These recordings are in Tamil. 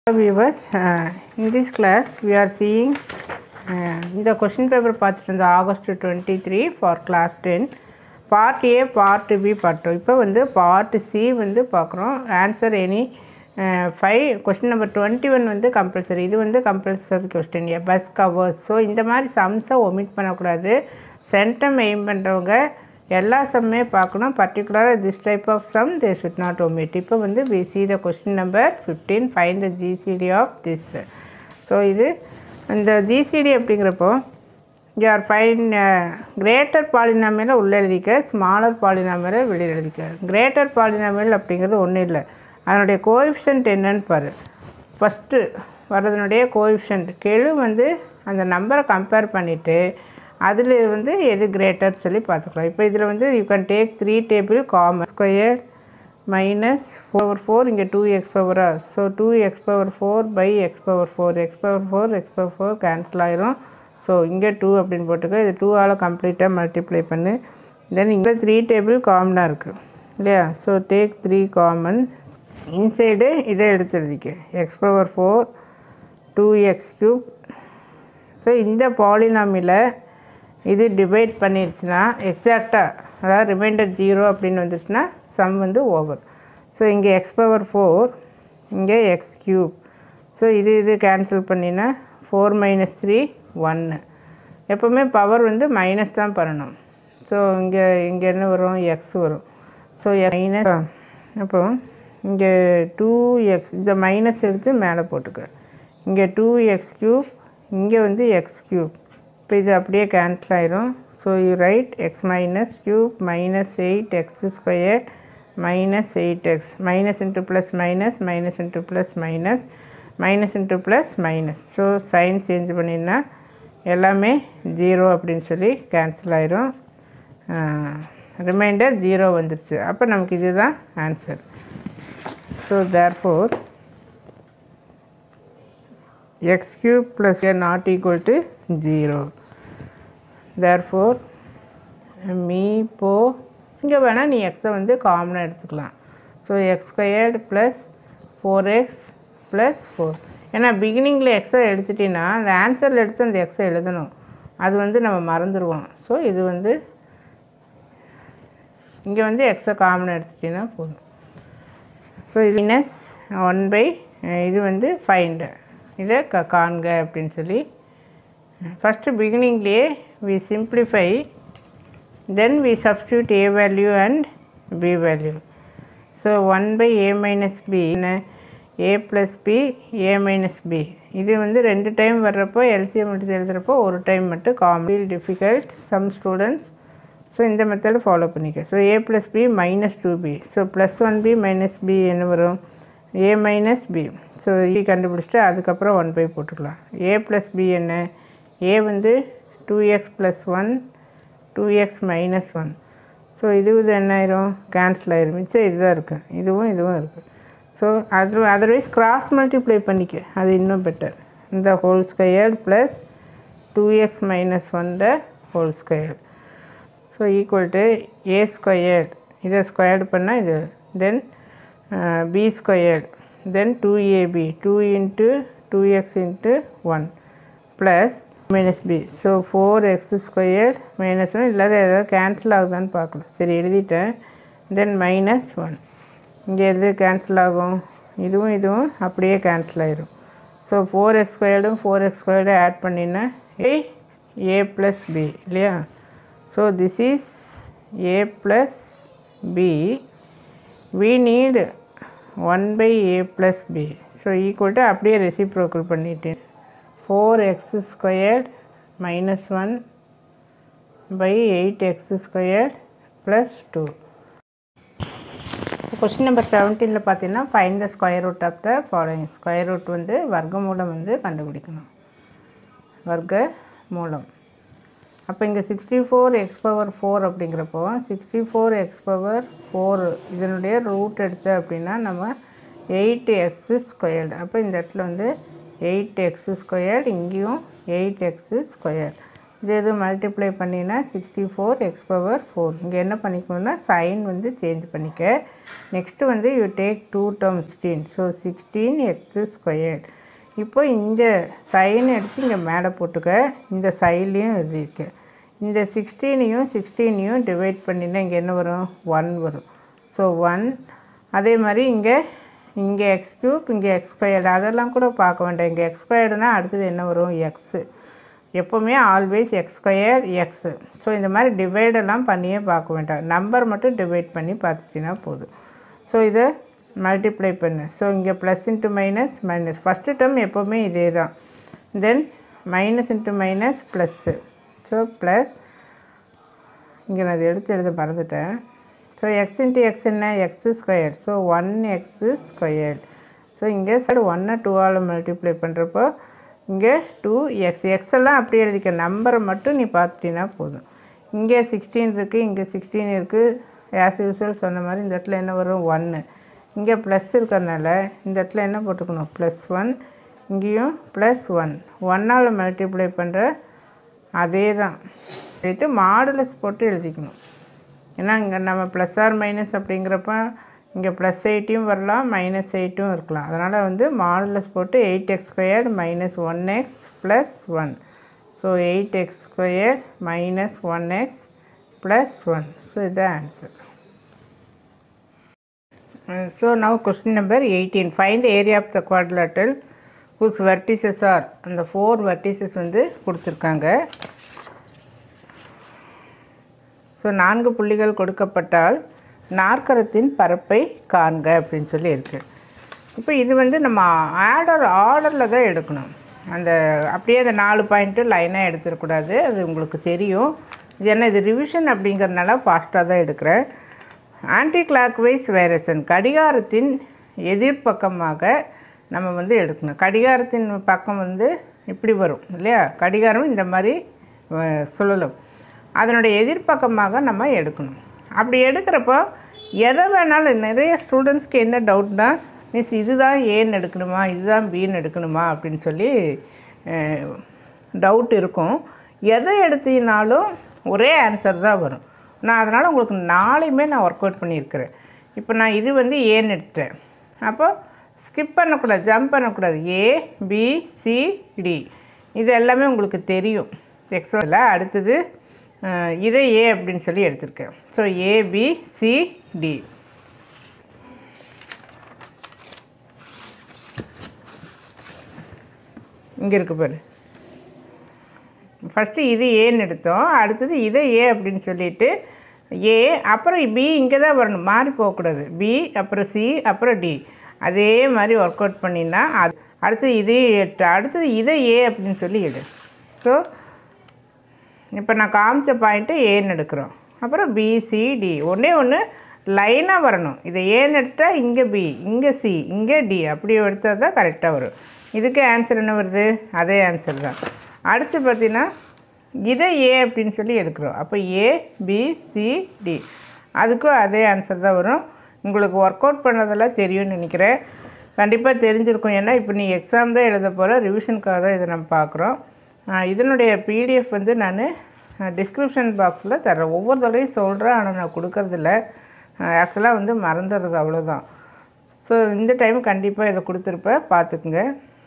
viewers uh, in this class we are seeing uh, இந்த கொஷின் பேப்பர் பார்த்துட்டு இருந்த August twenty three for class ten part A part B part two இப்போ வந்து பார்ட் சி வந்து பார்க்குறோம் answer any five question number twenty one வந்து கம்பல்சரி இது வந்து கம்பல்சரி கொஸ்டின் ஏ பஸ் கவர்ஸ் ஸோ இந்த மாதிரி சம்ஸை ஒமிட் பண்ணக்கூடாது சென்டம் எய்ம் பண்ணுறவங்க எல்லா சம்மே பார்க்கணும் பர்டிகுலராக this type of sum they should not omit இப்போ வந்து we see the question number fifteen find the GCD of this so இது இந்த ஜிசிடி அப்படிங்கிறப்போ யார் ஃபைன் கிரேட்டர் பாலினாமியில் உள்ளே எழுதிக்க ஸ்மாலர் பாலினாமியில் வெளியில் எழுதிக்க கிரேட்டர் பாலினாமியல் அப்படிங்கிறது ஒன்றும் இல்லை அதனுடைய கோஎஃபிஷியன்ட் என்னன்னு பாரு ஃபஸ்ட்டு வர்றதுனுடைய கோஎஃபிஷியன்ட் கெழு வந்து அந்த நம்பரை கம்பேர் பண்ணிவிட்டு அதில் வந்து எது கிரேட்டர் சொல்லி பார்த்துக்கலாம் இப்போ இதில் வந்து you can take three table common square minus four four இங்கே டூ எக்ஸ் பவரா so two X power four by X power four X power four X power four cancel ஆயிரும் ஸோ இங்கே டூ அப்படின்னு போட்டுக்க இது டூவால் கம்ப்ளீட்டாக மல்டிப்ளை பண்ணு தென் இங்கே த்ரீ டேபிள் காமனாக இருக்குது இல்லையா so take three common inside இதை எடுத்து எழுதிக்க X power four two X cube so இந்த பாலினாமியில் இது டிவைட் பண்ணிருச்சுன்னா எக்ஸாக்டாக அதாவது ரிமைண்டர் ஜீரோ அப்படின்னு வந்துருச்சுன்னா சம் வந்து ஓவர் ஸோ இங்கே எக்ஸ் பவர் ஃபோர் இங்கே எக்ஸ் க்யூப் ஸோ இது இது கேன்சல் பண்ணினா ஃபோர் மைனஸ் த்ரீ ஒன்று எப்போவுமே பவர் வந்து மைனஸ் தான் பண்ணணும் ஸோ இங்கே இங்கே என்ன வரும் எக்ஸ் வரும் ஸோ மைனஸ் அப்போ இங்கே டூ எக்ஸ் இந்த மைனஸ் எடுத்து மேலே போட்டுக்க இங்கே டூ எக்ஸ் க்யூப் இங்கே வந்து எக்ஸ் க்யூப் இப்போ இது அப்படியே கேன்சல் ஆயிரும் so you write X minus cube minus eight X square minus eight X minus into plus minus minus into plus minus minus into plus minus so sign change பண்ணினா எல்லாமே ஜீரோ அப்படின்னு சொல்லி கேன்சல் ஆயிரும் ரிமைண்டர் ஜீரோ வந்துருச்சு அப்போ நமக்கு இதுதான் answer so therefore x cube plus a not equal to 0 therefore மீ போ இங்கே வேணால் நீ எக்ஸை வந்து காமனாக எடுத்துக்கலாம் so X squared plus four X plus four ஏன்னா பிகினிங்கில் எக்ஸை எடுத்துட்டிங்கன்னா அந்த ஆன்சரில் எடுத்து அந்த எக்ஸை எழுதணும் அது வந்து நம்ம மறந்துடுவோம் ஸோ இது வந்து இங்கே வந்து எக்ஸை காமனாக எடுத்துட்டிங்கன்னா போதும் ஸோ இது மைனஸ் ஒன் பை இது வந்து ஃபைண்டு இதை க காண்க அப்படின்னு சொல்லி ஃபஸ்ட்டு பிகினிங்லேயே we simplify then we substitute A value and B value so one by A minus B A plus B A minus B இது வந்து ரெண்டு டைம் வர்றப்போ எல்சிஎம் எடுத்து எழுதுகிறப்போ ஒரு டைம் மட்டும் காமெடி டிஃபிகல்ட் சம் ஸ்டூடெண்ட்ஸ் ஸோ இந்த மெத்தடு ஃபாலோ பண்ணிக்க so A plus B minus two B so plus one B minus B என்ன வரும் ஏ மைனஸ் பி ஸோ இ கண்டுபிடிச்சிட்டு அதுக்கப்புறம் ஒன் பை போட்டுக்கலாம் ஏ ப்ளஸ் பி என்ன ஏ வந்து two X plus one two X minus one so இது இது என்ன ஆயிரும் கேன்சல் ஆயிரும் மிச்சம் இதுதான் இருக்குது இதுவும் இதுவும் இருக்குது ஸோ அது அதர்வைஸ் கிராஸ் மல்டிப்ளை பண்ணிக்க அது இன்னும் பெட்டர் இந்த whole square plus two X minus one the whole square so equal to A squared இதை ஸ்கொயர்டு பண்ணால் இது தென் b squared then 2ab 2 into 2x into 1 plus minus b so 4x squared minus 1 இல்லாத ஏதாவது கேன்சல் ஆகுதான்னு பார்க்கலாம் சரி எழுதிட்டேன் தென் மைனஸ் ஒன் இங்கே எது கேன்சல் ஆகும் இதுவும் இதுவும் அப்படியே கேன்சல் ஆயிரும் ஸோ ஃபோர் எக்ஸ் ஸ்கொயர்டும் ஃபோர் எக்ஸ் ஸ்கொயர்டும் ஆட் பண்ணினா ஏ ஏ ப்ளஸ் பி இல்லையா so this is A plus B we need 1 by a plus b so equal to அப்படியே ரெசிப்ரோக்கல் பண்ணிட்டேன் four X squared minus one by eight X squared plus two question number செவன்டீனில் பார்த்தீங்கன்னா find the square root of the following square root வந்து வர்க்க மூலம் வந்து கண்டுபிடிக்கணும் வர்க்க மூலம் அப்போ இங்கே sixty four X power four அப்படிங்கிறப்போ sixty four X power four இதனுடைய ரூட் எடுத்து அப்படின்னா நம்ம எயிட் எக்ஸு ஸ்கொயர்டு அப்போ இந்த இடத்துல வந்து எயிட் எக்ஸு ஸ்கொயர்டு இங்கேயும் எயிட் எக்ஸு ஸ்கொயர் இது எது மல்டிப்ளை பண்ணினா sixty four X power four இங்கே என்ன பண்ணிக்கணும்னா சைன் வந்து சேஞ்ச் பண்ணிக்க நெக்ஸ்ட்டு வந்து you take two term sixteen so sixteen X square இப்போ இந்த சைன் எடுத்து இங்கே மேலே போட்டுக்க இந்த சைட்லேயும் எழுதிக்க இந்த சிக்ஸ்டீனையும் சிக்ஸ்டீனையும் டிவைட் பண்ணினா இங்கே என்ன வரும் ஒன் வரும் ஸோ ஒன் அதே மாதிரி இங்கே இங்கே எக்ஸ் க்யூப் இங்கே எக்ஸ் ஸ்கொயர்டு அதெல்லாம் கூட பார்க்க வேண்டாம் இங்கே எக்ஸ் ஸ்கொயர்டுனா அடுத்தது என்ன வரும் எக்ஸு எப்போவுமே always X square X so இந்த மாதிரி டிவைடெல்லாம் பண்ணியே பார்க்க வேண்டாம் நம்பர் மட்டும் டிவைட் பண்ணி பார்த்துட்டிங்கன்னா போதும் ஸோ இதை மல்டிப்ளை பண்ணு ஸோ இங்கே plus into minus minus first term எப்போவுமே இதே தான் then minus into minus plus so plus இங்கே நான் அதை எடுத்து எழுத மறந்துட்டேன் ஸோ எக்ஸ் இன்ட்டு எக்ஸ் என்ன X square so one X square so இங்கே சைடு ஒன்னை டூவால் மல்டிப்ளை பண்ணுறப்போ இங்கே டூ எக்ஸ் எக்ஸ் எல்லாம் அப்படியே எழுதிக்க நம்பரை மட்டும் நீ பார்த்துட்டினா போதும் இங்கே சிக்ஸ்டீன் இருக்குது இங்கே சிக்ஸ்டீன் இருக்குது ஆஸ் யூஸ்வல் சொன்ன மாதிரி இந்த இடத்துல என்ன வரும் ஒன்று இங்கே ப்ளஸ் இருக்கிறதுனால இந்த இடத்துல என்ன போட்டுக்கணும் ப்ளஸ் ஒன் இங்கேயும் ப்ளஸ் ஒன் ஒன்னால் மல்டிப்ளை பண்ணுற அதே தான் சேர்த்து மாடுலஸ் போட்டு எழுதிக்கணும் ஏன்னா இங்கே நம்ம ப்ளஸ் ஆர் மைனஸ் அப்படிங்கிறப்ப இங்கே ப்ளஸ் எயிட்டையும் வரலாம் மைனஸ் எயிட்டும் இருக்கலாம் அதனால் வந்து மாடுலஸ் போட்டு eight X square minus one x plus one so eight X square minus one x plus one so இதுதான் answer so now question number eighteen find the area of the quadrilateral whose vertices are அந்த ஃபோர் vertices வந்து கொடுத்துருக்காங்க ஸோ நான்கு புள்ளிகள் கொடுக்கப்பட்டால் நாற்கரத்தின் பரப்பை காண்க அப்படின்னு சொல்லி இருக்குது இப்போ இது வந்து நம்ம ஆர்டர் ஆர்டரில் தான் எடுக்கணும் அந்த அப்படியே அந்த நாலு பாயிண்ட்டு லைனாக எடுத்துடக்கூடாது அது உங்களுக்கு தெரியும் இது என்ன இது ரிவிஷன் அப்படிங்கிறதுனால ஃபாஸ்ட்டாக தான் எடுக்கிறேன் ஆன்டி கிளாக் வைஸ் வைரசன் கடிகாரத்தின் எதிர்ப்பக்கமாக நம்ம வந்து எடுக்கணும் கடிகாரத்தின் பக்கம் வந்து இப்படி வரும் இல்லையா கடிகாரம் இந்த மாதிரி அஹ், சுழலும் அதனுடைய எதிர்ப்பக்கமாக நம்ம எடுக்கணும் அப்படி எடுக்கிறப்போ எதை வேணாலும் நிறைய ஸ்டூடெண்ட்ஸ்க்கு என்ன டவுட்னா மிஸ் இதுதான் ஏன்னு எடுக்கணுமா இதுதான் பின்னு எடுக்கணுமா அப்படின்னு சொல்லி டவுட் இருக்கும் எதை எடுத்தீங்கனாலும் ஒரே ஆன்சர் தான் வரும் நான் அதனால் உங்களுக்கு நாளையுமே நான் ஒர்க் அவுட் பண்ணியிருக்கிறேன் இப்போ நான் இது வந்து ஏன்னு எடுத்தேன் அப்போ ஸ்கிப் பண்ணக்கூடாது ஜம்ப் பண்ணக்கூடாது ஏ பி சி டி இது எல்லாமே உங்களுக்கு தெரியும் எக்ஸோவில் அடுத்தது அஹ், இதை ஏ அப்படின்னு சொல்லி எடுத்திருக்கேன் so A B C D இங்கே இருக்கு பாரு ஃபஸ்ட்டு இது ஏன்னு எடுத்தோம் அடுத்தது இதை ஏ அப்படின்னு சொல்லிட்டு ஏ அப்புறம் பி இங்கே தான் வரணும் மாறி போகக்கூடாது பி அப்புறம் சி அப்புறம் டி அதே மாதிரி ஒர்க் அவுட் பண்ணினா அது அடுத்தது இதே எட்டு அடுத்தது இதை ஏ அப்படின்னு சொல்லி எடு ஸோ இப்போ நான் காமிச்ச பாயிண்ட்டு ஏன்னு எடுக்கிறோம் அப்புறம் பிசிடி ஒன்றே ஒன்று லைனாக வரணும் இதை ஏன்னு எடுத்தால் இங்கே பி இங்கே சி இங்கே டி அப்படி எடுத்தால் தான் கரெக்டாக வரும் இதுக்கு ஆன்சர் என்ன வருது அதே ஆன்சர் தான் அடுத்து பார்த்தீங்கன்னா இதை ஏ அப்படின்னு சொல்லி எடுக்கிறோம் அப்போ ஏ பி சி டி அதுக்கும் அதே ஆன்சர் தான் வரும் உங்களுக்கு ஒர்க் அவுட் பண்ணதெல்லாம் தெரியும்னு நினைக்கிறேன் கண்டிப்பாக தெரிஞ்சிருக்கும் ஏன்னா இப்போ நீ எக்ஸாம் தான் எழுத போகிற ரிவிஷனுக்காக தான் இதை நம்ம பார்க்குறோம் ஆஹ் இதனுடைய பிடிஎஃப் வந்து நான் டிஸ்கிரிப்ஷன் பாக்ஸில் தர்றேன் ஒவ்வொரு தடவையும் சொல்கிறேன் ஆனால் நான் கொடுக்கறதில்ல ஆக்சுவலாக வந்து மறந்துடுறது அவ்வளோதான் ஸோ இந்த டைம் கண்டிப்பாக இதை கொடுத்துருப்பேன் பார்த்துக்குங்க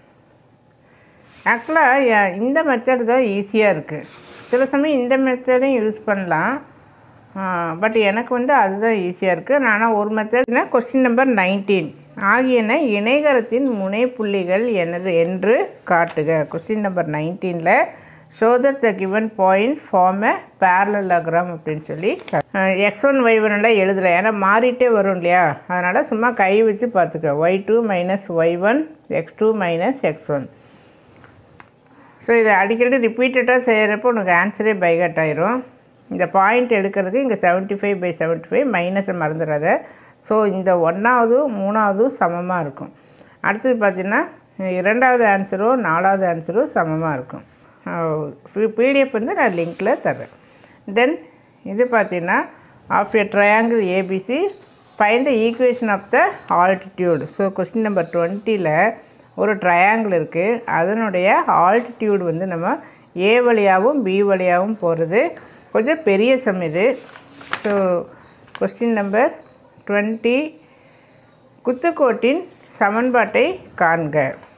ஆக்சுவலாக இந்த மெத்தட் தான் ஈஸியாக இருக்குது சில சமயம் இந்த மெத்தடையும் யூஸ் பண்ணலாம் பட் எனக்கு வந்து அதுதான் ஈஸியாக இருக்குது ஆனால் ஒரு மெத்தட்னா கொஸ்டின் நம்பர் நைன்டீன் ஆகியன இணைகரத்தின் முனைப்புள்ளிகள் எனது என்று காட்டுக கொஸ்டின் நம்பர் நைன்டீனில் show that the given points form a parallelogram அப்படின்னு சொல்லி எக்ஸ் ஒன் ஒய் ஒன்லாம் எழுதலை ஏன்னா மாறிட்டே வரும் இல்லையா அதனால் சும்மா கை வச்சு பார்த்துக்க y two minus y one x two minus x one so இதை அடிக்கடி ரிப்பீட்டடாக செய்கிறப்போ உனக்கு ஆன்சரே பைகட் ஆயிரும் இந்த பாயிண்ட் எடுக்கிறதுக்கு இங்கே seventy five by seventy five மைனஸை மறந்துடாத ஸோ இந்த ஒன்றாவது மூணாவது சமமாக இருக்கும் அடுத்தது பார்த்தீங்கன்னா இரண்டாவது ஆன்சரும் நாலாவது ஆன்சரும் சமமாக இருக்கும் பிடிஎஃப் வந்து நான் லிங்க்கில் தர்றேன் தென் இது பார்த்தீங்கன்னா of a triangle ABC find the equation of the altitude so question number டுவெண்ட்டியில் ஒரு ட்ரையாங்கிள் இருக்குது அதனுடைய ஆல்டிடியூட் வந்து நம்ம ஏ வழியாகவும் பி வழியாகவும் போகிறது கொஞ்சம் பெரிய சம் இது ஸோ கொஸ்டின் நம்பர் டுவெண்ட்டி குத்துக்கோட்டின் சமன்பாட்டை காண்க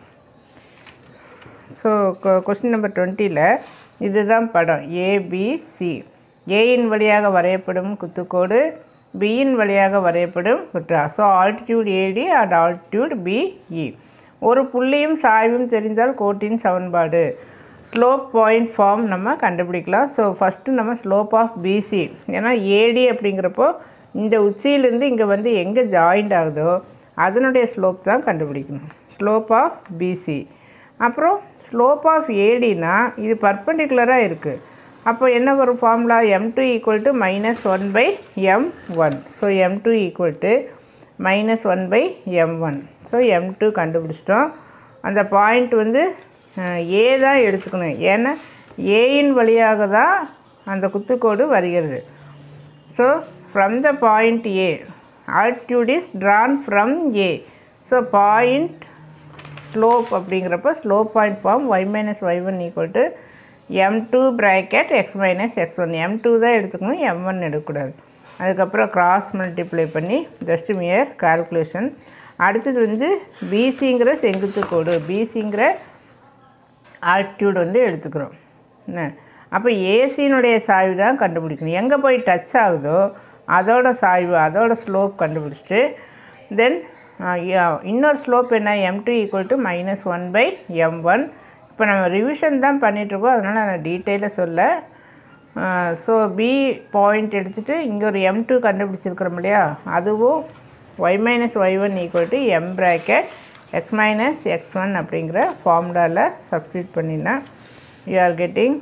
ஸோ கொஸ்டின் நம்பர் டுவெண்ட்டியில் இதுதான் படம் ஏபிசி ஏயின் வழியாக வரையப்படும் குத்துக்கோடு பியின் வழியாக வரையப்படும் குற்றா so altitude AD and altitude BE ஒரு புள்ளியும் சாய்வும் தெரிந்தால் கோட்டின் சமன்பாடு ஸ்லோப் பாயிண்ட் ஃபார்ம் நம்ம கண்டுபிடிக்கலாம் ஸோ ஃபஸ்ட்டு நம்ம ஸ்லோப் ஆஃப் பிசி ஏன்னா ஏடி அப்படிங்கிறப்போ இந்த உச்சியிலேருந்து இங்கே வந்து எங்கே ஜாயிண்ட் ஆகுதோ அதனுடைய ஸ்லோப் தான் கண்டுபிடிக்கணும் ஸ்லோப் ஆஃப் பிசி அப்புறம் ஸ்லோப் ஆஃப் ஏடினா இது பர்பண்டிகுலராக இருக்குது அப்போ என்ன வரும் formula m two equal to minus one by m one so m two equal to minus one by m one so m two கண்டுபிடிச்சிட்டோம் அந்த பாயிண்ட் வந்து ஏ தான் எடுத்துக்கணும் ஏன்னா ஏயின் வழியாக தான் அந்த குத்துக்கோடு வருகிறது so from the point A altitude is drawn from A. So point slope அப்படிங்கிறப்ப slope point form y minus y one equal to m two bracket x minus x one m two தான் எடுத்துக்கணும் எம் ஒன் எடுக்கக்கூடாது அதுக்கப்புறம் கிராஸ் மல்டிப்ளை பண்ணி ஜஸ்ட் மியர் கால்குலேஷன் அடுத்தது வந்து பிசிங்கிற செங்குத்து கோடு பிசிங்கிற ஆல்டிடியூட் வந்து எடுத்துக்கிறோம் என்ன அப்போ ஏசியினுடைய சாய்வு தான் கண்டுபிடிக்கணும் எங்கே போய் டச் ஆகுதோ அதோட சாய்வு அதோட ஸ்லோப் கண்டுபிடிச்சிட்டு தென் இன்னொரு ஸ்லோப் என்ன m two equal to minus one by m one இப்போ நம்ம ரிவிஷன் தான் பண்ணிகிட்ருக்கோம் அதனால் நான் டீட்டெயிலாக சொல்ல ஸோ பி பாயிண்ட் எடுத்துகிட்டு இங்கே ஒரு எம் டூ கண்டுபிடிச்சிருக்கிறோம் இல்லையா அதுவும் y minus y one equal to m bracket x minus x one அப்படிங்கிற ஃபார்முலாவில் சப்ஸ்டியூட் பண்ணினா யூ ஆர் கெட்டிங்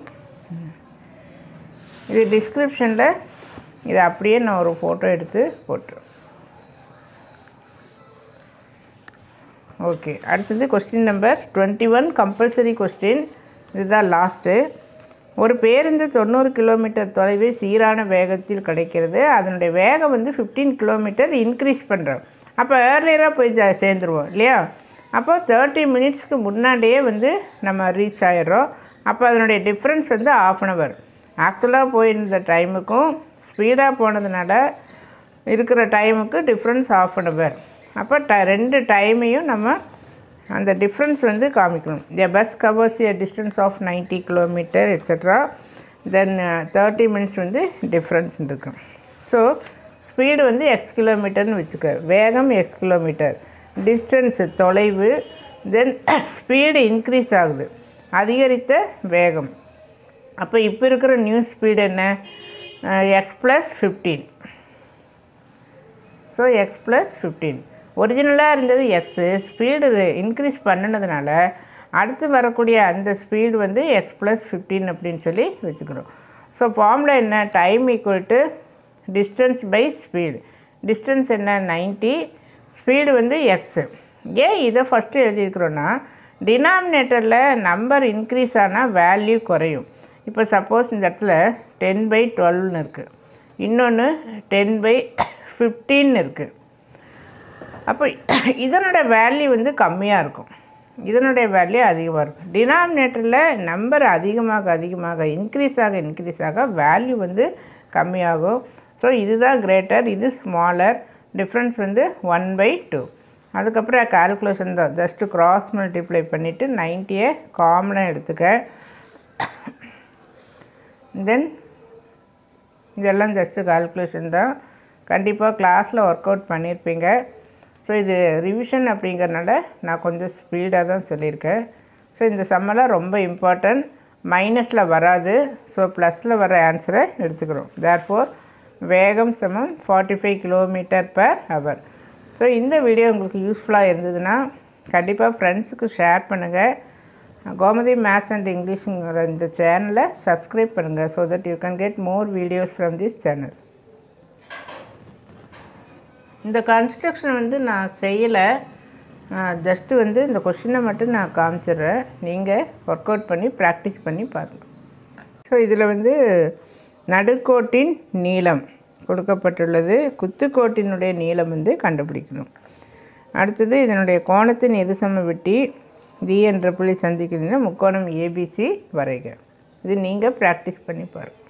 இது டிஸ்கிரிப்ஷனில் இதை அப்படியே நான் ஒரு ஃபோட்டோ எடுத்து போட்டுருவேன் ஓகே அடுத்தது question number twenty one compulsory question இதுதான் லாஸ்ட்டு ஒரு பேருந்து தொண்ணூறு கிலோமீட்டர் தொலைவில் சீரான வேகத்தில் கிடைக்கிறது அதனுடைய வேகம் வந்து ஃபிஃப்டீன் கிலோமீட்டர் இன்க்ரீஸ் பண்ணுறோம் அப்போ ஏர்லியராக போய் ஜா சேர்ந்துருவோம் இல்லையா அப்போ தேர்ட்டி மினிட்ஸ்க்கு முன்னாடியே வந்து நம்ம ரீச் ஆகிடுறோம் அப்போ அதனுடைய டிஃப்ரென்ஸ் வந்து ஆஃப் அன் ஹவர் ஆக்சுவலாக போயிருந்த டைமுக்கும் ஸ்பீடாக போனதுனால இருக்கிற டைமுக்கு டிஃப்ரென்ஸ் ஆஃப் அன் ஹவர் அப்போ ட ரெண்டு டைமையும் நம்ம அந்த டிஃப்ரென்ஸ் வந்து காமிக்கணும் the bus covers a distance of ninety kilometre etcetera then thirty minutes வந்து டிஃப்ரென்ஸ் இருக்கும் ஸோ ஸ்பீடு வந்து எக்ஸ் கிலோமீட்டர்னு வச்சுக்க வேகம் எக்ஸ் கிலோமீட்டர் டிஸ்டன்ஸு தொலைவு தென் ஸ்பீடு இன்க்ரீஸ் ஆகுது அதிகரித்த வேகம் அப்போ இப்போ இருக்கிற நியூ ஸ்பீடு என்ன x plus fifteen so x plus fifteen ஒரிஜினலாக இருந்தது எக்ஸு ஸ்பீடு இன்க்ரீஸ் பண்ணினதுனால அடுத்து வரக்கூடிய அந்த ஸ்பீடு வந்து எக்ஸ் ப்ளஸ் ஃபிஃப்டீன் அப்படின்னு சொல்லி வச்சுக்கிறோம் ஸோ ஃபார்மில் என்ன time equal to distance by speed distance என்ன நைன்ட்டி ஸ்பீடு வந்து எக்ஸு ஏன் இதை ஃபஸ்ட்டு எழுதியிருக்கிறோன்னா டினாமினேட்டரில் நம்பர் இன்க்ரீஸ் ஆனால் வேல்யூ குறையும் இப்போ சப்போஸ் இந்த இடத்துல டென் பை டுவெல்னு இருக்குது இன்னொன்று டென் பை ஃபிஃப்டீன் இருக்குது அப்போ இதனோட வேல்யூ வந்து கம்மியாக இருக்கும் இதனுடைய வேல்யூ அதிகமாக இருக்கும் டினாமினேட்டரில் நம்பர் அதிகமாக அதிகமாக இன்க்ரீஸ் ஆக இன்க்ரீஸ் ஆக வேல்யூ வந்து கம்மியாகும் ஸோ இதுதான் கிரேட்டர் இது ஸ்மாலர் டிஃப்ரென்ஸ் வந்து ஒன் பை டூ அதுக்கப்புறம் கால்குலேஷன் தான் ஜஸ்ட்டு க்ராஸ் மல்டிப்ளை பண்ணிவிட்டு நைன்ட்டியை காமனாக எடுத்துக்க தென் இதெல்லாம் ஜஸ்ட்டு கால்குலேஷன் தான் கண்டிப்பாக கிளாஸில் ஒர்க் அவுட் பண்ணியிருப்பீங்க ஸோ இது ரிவிஷன் அப்படிங்கிறனால நான் கொஞ்சம் ஸ்பீடாக தான் சொல்லியிருக்கேன் ஸோ இந்த சம்மெல்லாம் ரொம்ப இம்பார்ட்டன்ட் மைனஸில் வராது ஸோ ப்ளஸில் வர ஆன்சரை எடுத்துக்கிறோம் தேர்ஃபோர் வேகம் சமம் forty five kilometre per hour so இந்த வீடியோ உங்களுக்கு யூஸ்ஃபுல்லாக இருந்ததுன்னா கண்டிப்பாக ஃப்ரெண்ட்ஸுக்கு ஷேர் பண்ணுங்கள் கோமதி மேத்ஸ் அண்ட் இங்கிலீஷுங்கிற இந்த சேனலை சப்ஸ்கிரைப் பண்ணுங்கள் so that you can get more videos from this channel இந்த கன்ஸ்ட்ரக்ஷன் வந்து நான் செய்யலை ஜஸ்ட்டு வந்து இந்த கொஷினை மட்டும் நான் காமிச்சிடுறேன் நீங்கள் ஒர்க் அவுட் பண்ணி ப்ராக்டிஸ் பண்ணி பாருங்கள் ஸோ இதில் வந்து நடுக்கோட்டின் நீளம் கொடுக்கப்பட்டுள்ளது குத்துக்கோட்டினுடைய நீளம் வந்து கண்டுபிடிக்கணும் அடுத்தது இதனுடைய கோணத்தின் எதிர்சம வெட்டி டி என்ற புள்ளி சந்திக்கிறதுனா முக்கோணம் ஏபிசி வரைக இது நீங்கள் ப்ராக்டிஸ் பண்ணி பாருங்கள்